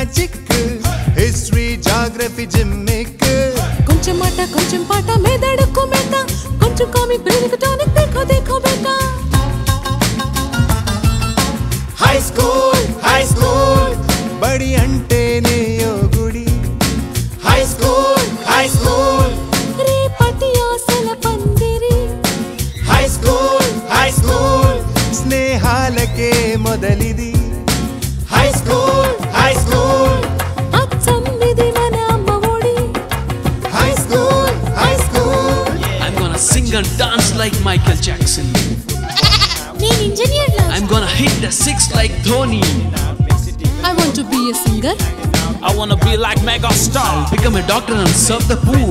Magic history geography gimmick కొంచెం మాట కొంచెం పాట మెదడుకు మెత్త కొంచెం కామి బ్రెయిన్కు టానిక్ देखो देखो बेटा హై స్కూల్ హై స్కూల్ బడి అంటేనే ఓ గుడి హై స్కూల్ హై స్కూల్ రేపటి ఆశల పందిరి హై స్కూల్ హై స్కూల్ స్నేహాలకే మొదలిది హై స్కూల్ హై స్కూల్ అచ్చం ఇది మన అమ్మ ఒడి high school high school I'm gonna sing and dance like Michael Jackson. నేను engineer I'm gonna hit the six like Dhoni. I want to be a singer I wanna be like Mega Star. Become a doctor and serve the poor.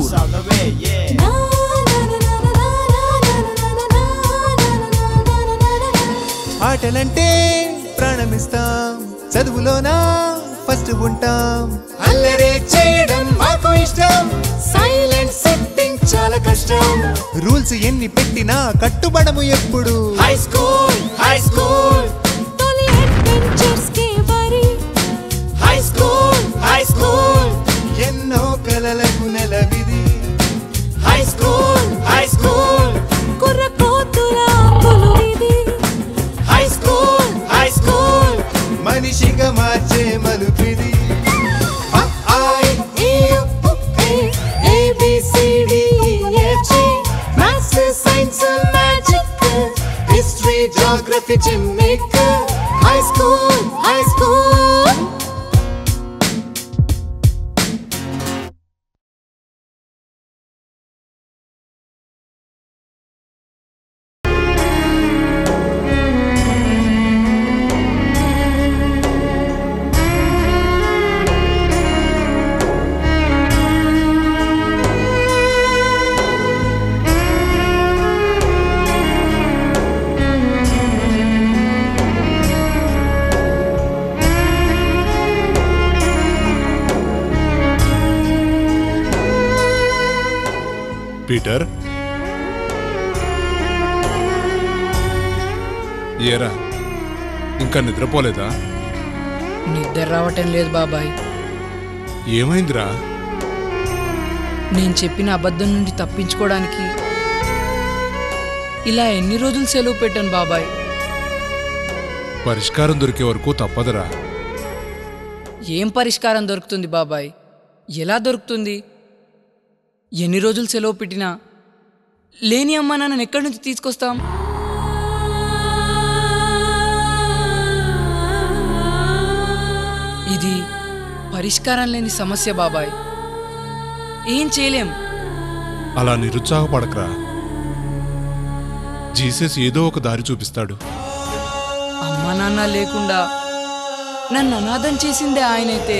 ఆటలంటే ప్రాణమిస్తాం చదువులోనా first ఉంటాం అల్లరే చేయడం మాకు ఇష్టం silent setting చాలా కష్టం రూల్స్ ఎన్ని పెట్టినా కట్టుబడము ఎప్పుడు హై స్కూల్ హై స్కూల్ తొలి అడ్వెంచర్స్ కే వరి హై స్కూల్ హై స్కూల్ ఎన్నో కలలకు నెలవిది హై స్కూల్ హై స్కూల్ కుర్ర కోతుల పులు ఇది హై స్కూల్ హై స్కూల్ మనిషిగా మార్చే మలుపిది అ, ఆ, ఇ, ఈ, ఉ, ఏ, A, B, C, D, E, F, G. Maths, science, magic history geography gimmick high school high school Peter ఏరా ఇంకా నిద్రపోలేదా నిద్ర రావటం లేదు బాబాయ్ ఏమైందిరా నేను చెప్పిన అబద్ధం నుండి తప్పించుకోవడానికి ఇలా ఎన్ని రోజులు సెలవు పెట్టాను బాబాయ్ పరిష్కారం దొరికే వరకు తప్పదురా ఏం పరిష్కారం దొరుకుతుంది బాబాయ్ ఎలా దొరుకుతుంది ఎన్ని రోజులు సెలవు పెట్టినా లేని అమ్మ నాన్నని ఎక్కడి నుంచి తీసుకొస్తాం ఇది పరిష్కారం లేని సమస్య బాబాయ్ ఏం చేయలేం అలా నిరుత్సాహపడకరా జీసస్ ఏదో ఒక దారి చూపిస్తాడు అమ్మ నాన్న లేకుండా నన్ను అనాథం చేసిందే ఆయనైతే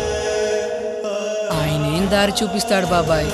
ఆయనేం దారి చూపిస్తాడు బాబాయ్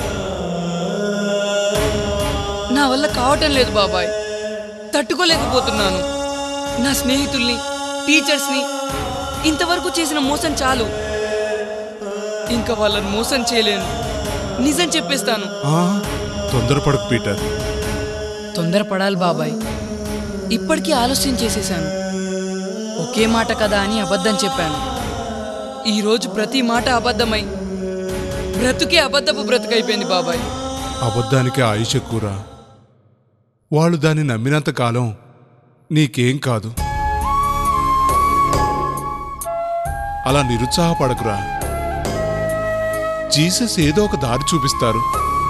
నా వల్ల కావటం లేదు బాబాయ్ తట్టుకోలేకపోతున్నాను నా స్నేహితుల్ని టీచర్స్ని ఇంతవరకు చేసిన మోసం చాలు ఇంకా వాళ్ళని మోసం చేయలేను నిజం చెప్పేస్తాను ఆ, తొందరపడకు పీటర్ తొందరపడాలి బాబాయ్ ఇప్పటికీ ఆలస్యం చేసేశాను ఒకే మాట కదా అని అబద్ధం చెప్పాను ఈరోజు ప్రతి మాట అబద్ధమై బ్రతుకే అబద్ధపు బ్రతుకైపోయింది బాబాయ్ అబద్ధానికి ఆయుష్ ఎక్కువరా వాళ్ళు దాన్ని నమ్మినంత కాలం నీకేం కాదు అలా నిరుత్సాహపడకురా జీసస్ ఏదో ఒక దారి చూపిస్తారు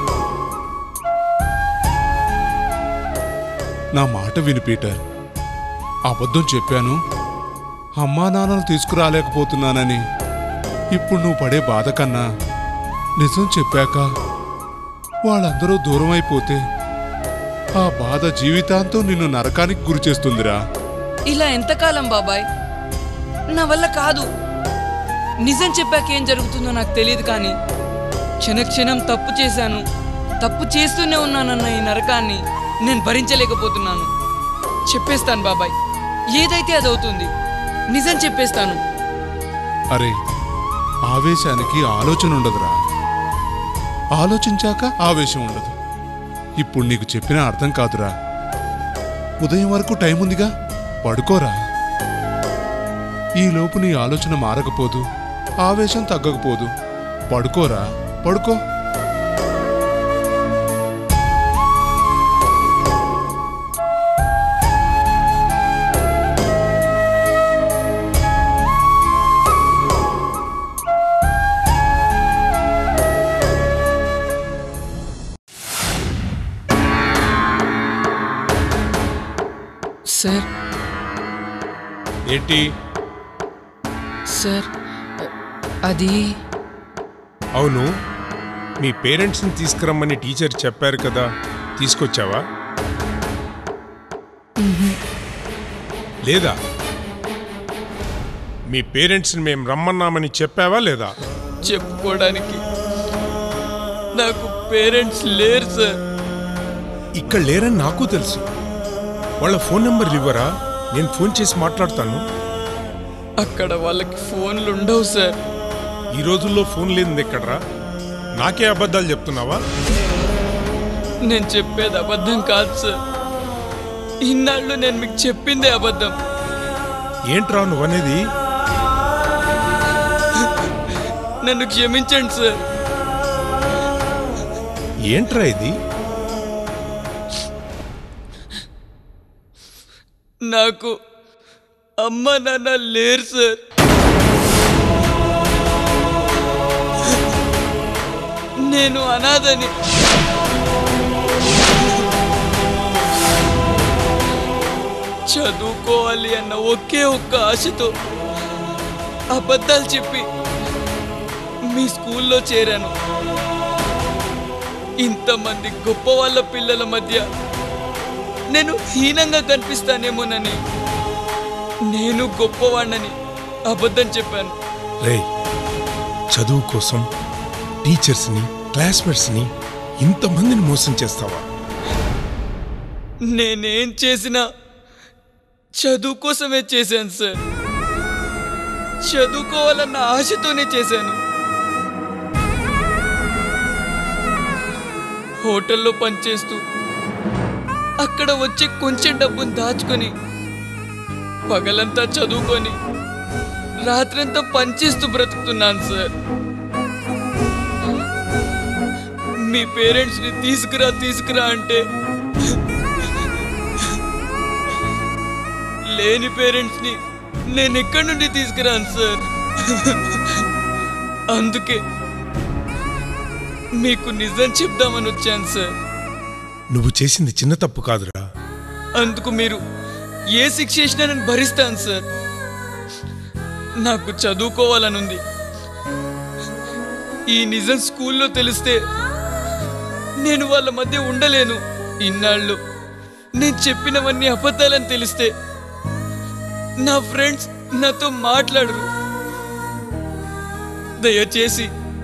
నా మాట విని పీటర్ అబద్ధం చెప్పాను అమ్మా నాన్నను తీసుకురాలేకపోతున్నానని ఇప్పుడు నువ్వు పడే బాధ కన్నా నిజం చెప్పాక వాళ్ళందరూ దూరం అయిపోతే ఆ బాధ జీవితాంతం నిన్ను నరకానికి గురి చేస్తుందిరా ఇలా ఎంతకాలం బాబాయ్ నా వల్ల కాదు నిజం చెప్పాక ఏం జరుగుతుందో నాకు తెలియదు కానీ క్షణక్షణం తప్పు చేశాను తప్పు చేస్తూనే ఉన్నానన్న ఈ నరకాన్ని నేను భరించలేకపోతున్నాను చెప్పేస్తాను బాబాయ్ ఏదైతే అది అవుతుంది నిజం చెప్పేస్తాను అరే ఆవేశానికి ఆలోచన ఉండదురా ఆలోచించాక ఆవేశం ఉండదు ఇప్పుడు నీకు చెప్పినా అర్థం కాదురా ఉదయం వరకు టైం ఉందిగా పడుకోరా ఈలోపు నీ ఆలోచన మారకపోదు ఆవేశం తగ్గకపోదు పడుకోరా పడుకో సార్ ఏంటి సార్ అది అవును మీ పేరెంట్స్ని తీసుకురమ్మని టీచర్ చెప్పారు కదా తీసుకొచ్చావా లేదా మీ పేరెంట్స్ని మేము రమ్మన్నామని చెప్పావా లేదా చెప్పుకోవడానికి నాకు పేరెంట్స్ లేరు సార్ ఇక్కడ లేరని నాకు తెలుసు వాళ్ళ ఫోన్ నెంబర్లు ఇవ్వరా నేను ఫోన్ చేసి మాట్లాడతాను అక్కడ వాళ్ళకి ఫోన్లు ఉండవు సార్ ఈ రోజుల్లో ఫోన్ లేనిది ఎక్కడరా నాకే అబద్ధాలు చెప్తున్నావా నేను చెప్పేది అబద్ధం కాదు సార్ ఇన్నాళ్ళు నేను మీకు చెప్పిందే అబద్ధం ఏంట్రా నువ్వనేది నన్ను క్షమించండి సార్ ఏంట్రా ఇది నాకు అమ్మ నాన్న లేరు సార్ నేను అనాథని చదువుకోవాలి అన్న ఒకే ఒక్క ఆశతో అబద్ధాలు చెప్పి మీ స్కూల్లో చేరాను ఇంతమంది గొప్ప వాళ్ళ పిల్లల మధ్య నేను హీనంగా కనిపిస్తానేమోనని నేను గొప్పవాణ్ణని అబద్ధం చెప్పాను రేయ్ చదువు కోసం టీచర్స్ని క్లాస్మేట్స్ని ఇంతమందిని మోసం చేస్తావా నేనేం చేసినా చదువు కోసమే చేశాను సార్ చదువుకోవాలన్న ఆశతోనే చేశాను హోటల్లో పనిచేస్తూ అక్కడ వచ్చే కొంచెం డబ్బును దాచుకొని పగలంతా చదువుకొని రాత్రంతా పనిచేస్తూ బ్రతుకుతున్నాను సార్ మీ పేరెంట్స్ని తీసుకురా తీసుకురా అంటే లేని పేరెంట్స్ని నేను ఎక్కడి నుండి తీసుకురాను సార్ అందుకే మీకు నిజం చెప్దామని వచ్చాను సార్ నువ్వు చేసింది చిన్న తప్పు కాదురా అందుకు మీరు ఏ శిక్ష చేసినా నేను భరిస్తాను సార్ నాకు చదువుకోవాలనుంది ఈ నిజం స్కూల్లో తెలిస్తే నేను వాళ్ళ మధ్య ఉండలేను ఇన్నాళ్ళు నేను చెప్పినవన్నీ అబద్ధాలని తెలిస్తే నా ఫ్రెండ్స్ నాతో మాట్లాడరు దయచేసి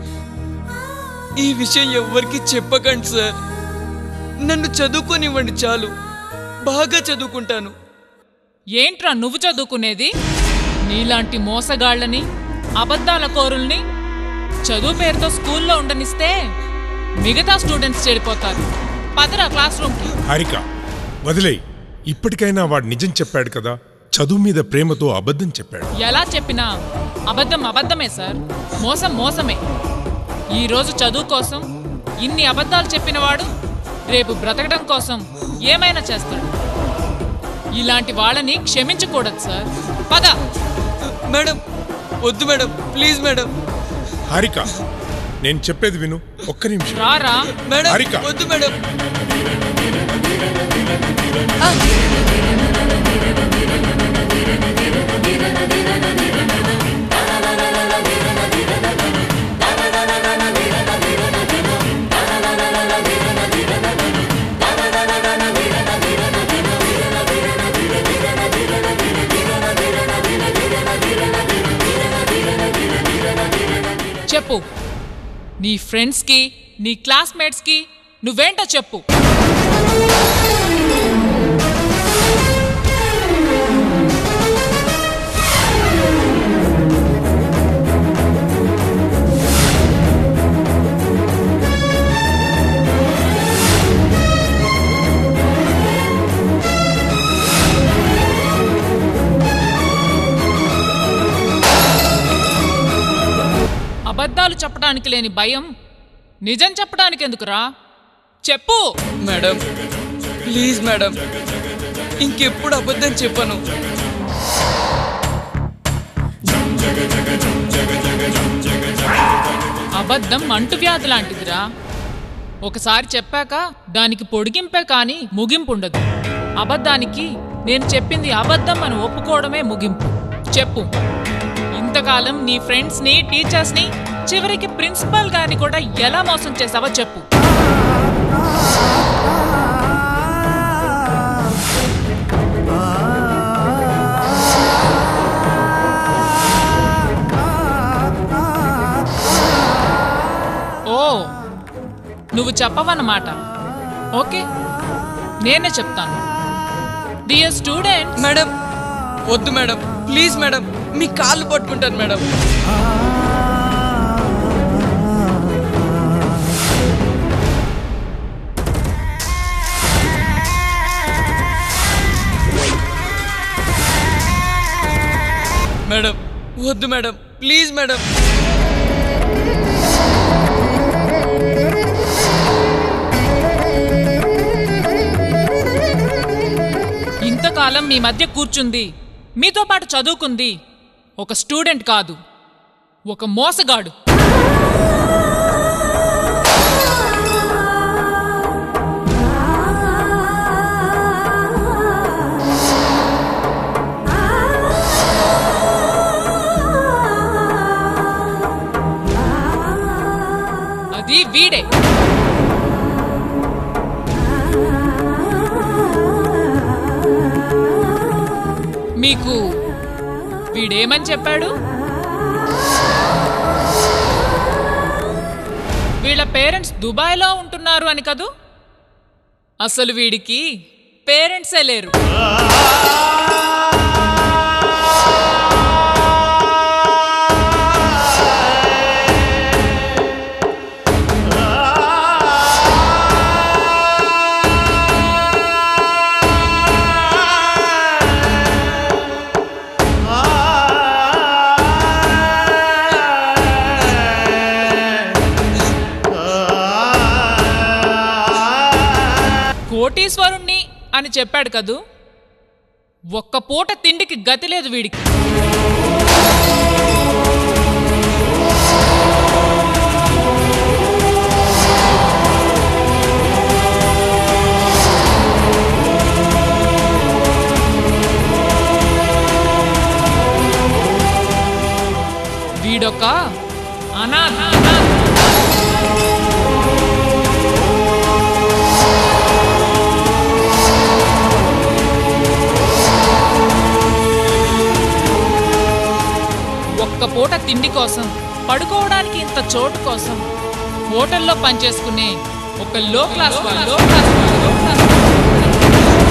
ఈ విషయం ఎవ్వరికి చెప్పకండి సార్ నన్ను చదువుకోనివ్వండి చాలు బాగా చదువుకుంటాను ఏంట్రా నువ్వు చదువుకునేది నీలాంటి మోసగాళ్ళని అబద్ధాల కోరుల్ని చదువు పేరుతో స్కూల్లో ఉండనిస్తే మిగతా స్టూడెంట్స్ చెడిపోతారు పదరా క్లాస్ రూమ్కి హారిక వదిలేయ్ ఇప్పటికైనా వాడు నిజం చెప్పాడు కదా చదువు మీద ప్రేమతో అబద్ధం చెప్పాడు ఎలా చెప్పినా అబద్ధం అబద్ధమే సార్ మోసం మోసమే ఈరోజు చదువు కోసం ఇన్ని అబద్ధాలు చెప్పినవాడు రేపు బ్రతకడం కోసం ఏమైనా చేస్తాడు ఇలాంటి వాళ్ళని క్షమించకూడదు సార్ పద మేడం వద్దు మేడం ప్లీజ్ మేడం హారిక నేను చెప్పేది విను ఒక్క నిమిషం రారా మేడం హారిక. వద్దు మేడం చెప్పు నీ ఫ్రెండ్స్కి నీ క్లాస్మేట్స్కి నువ్వేంటో చెప్పు అబద్ధాలు చెప్పడానికి లేని భయం నిజం చెప్పడానికి ఎందుకురా చెప్పు మేడం ప్లీజ్ మేడం ఇంకెప్పుడు అబద్ధం చెప్పను అబద్ధం అంటువ్యాధి లాంటిదిరా ఒకసారి చెప్పాక దానికి పొడిగింపే కానీ ముగింపు ఉండదు అబద్ధానికి నేను చెప్పింది అబద్ధం అని ఒప్పుకోవడమే ముగింపు చెప్పు ఇంతకాలం నీ ఫ్రెండ్స్ని టీచర్స్ని చివరికి ప్రిన్సిపల్ గారిని కూడా ఎలా మోసం చేసావో చెప్పు ఓ నువ్వు చెప్పవన్నమాట ఓకే నేనే చెప్తాను డియర్ స్టూడెంట్ మేడం వద్దు మేడం ప్లీజ్ మేడం మీ కాళ్ళు పట్టుకుంటాను మేడం మేడం వద్దు మేడం ప్లీజ్ మేడం ఇంతకాలం మీ మధ్య కూర్చుంది మీతో పాటు చదువుకుంది ఒక స్టూడెంట్ కాదు ఒక మోసగాడు అది వీడే మీకు వీడేమని చెప్పాడు వీళ్ళ పేరెంట్స్ దుబాయ్లో ఉంటున్నారు అని కదూ అసలు వీడికి పేరెంట్సే లేరు కోటీశ్వరుణ్ణి అని చెప్పాడు కదూ ఒక్క పూట తిండికి గతి లేదు వీడికి వీడొక అనాథ ఒక్క పూట తిండి కోసం పడుకోవడానికి ఇంత చోటు కోసం హోటల్లో పనిచేసుకునే ఒక లో క్లాస్ వాళ్ళు లో క్లాస్ వాళ్ళు, లో క్లాస్ వాళ్ళు.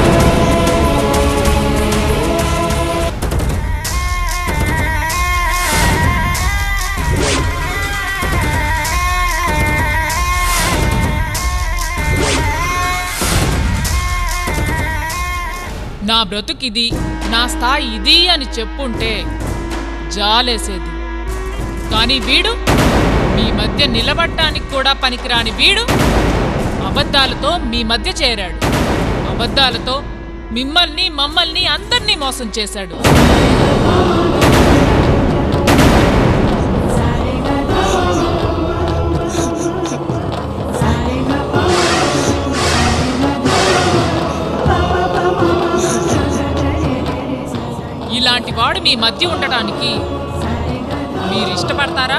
నా బ్రతుకిది నా స్థాయి ఇది అని చెప్పుంటే జాలేసేది కానీ వీడు మీ మధ్య నిలబడటానికి కూడా పనికిరాని వీడు అబద్ధాలతో మీ మధ్య చేరాడు అబద్ధాలతో మిమ్మల్ని మమ్మల్ని అందరినీ మోసం చేశాడు ఇలాంటి వాడు మీ మధ్య ఉండటానికి మీరు ఇష్టపడతారా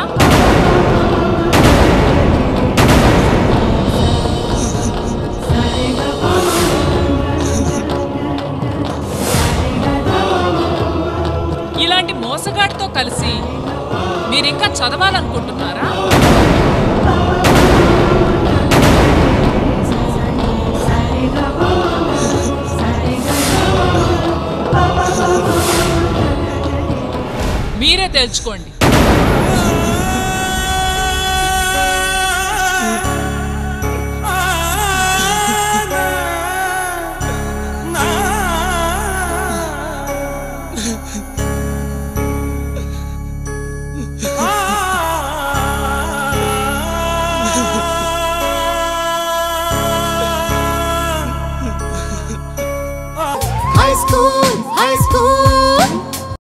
ఇలాంటి మోసగాడితో కలిసి మీరింకా చదవాలనుకుంటున్నారా మీరే తెలుసుకోండి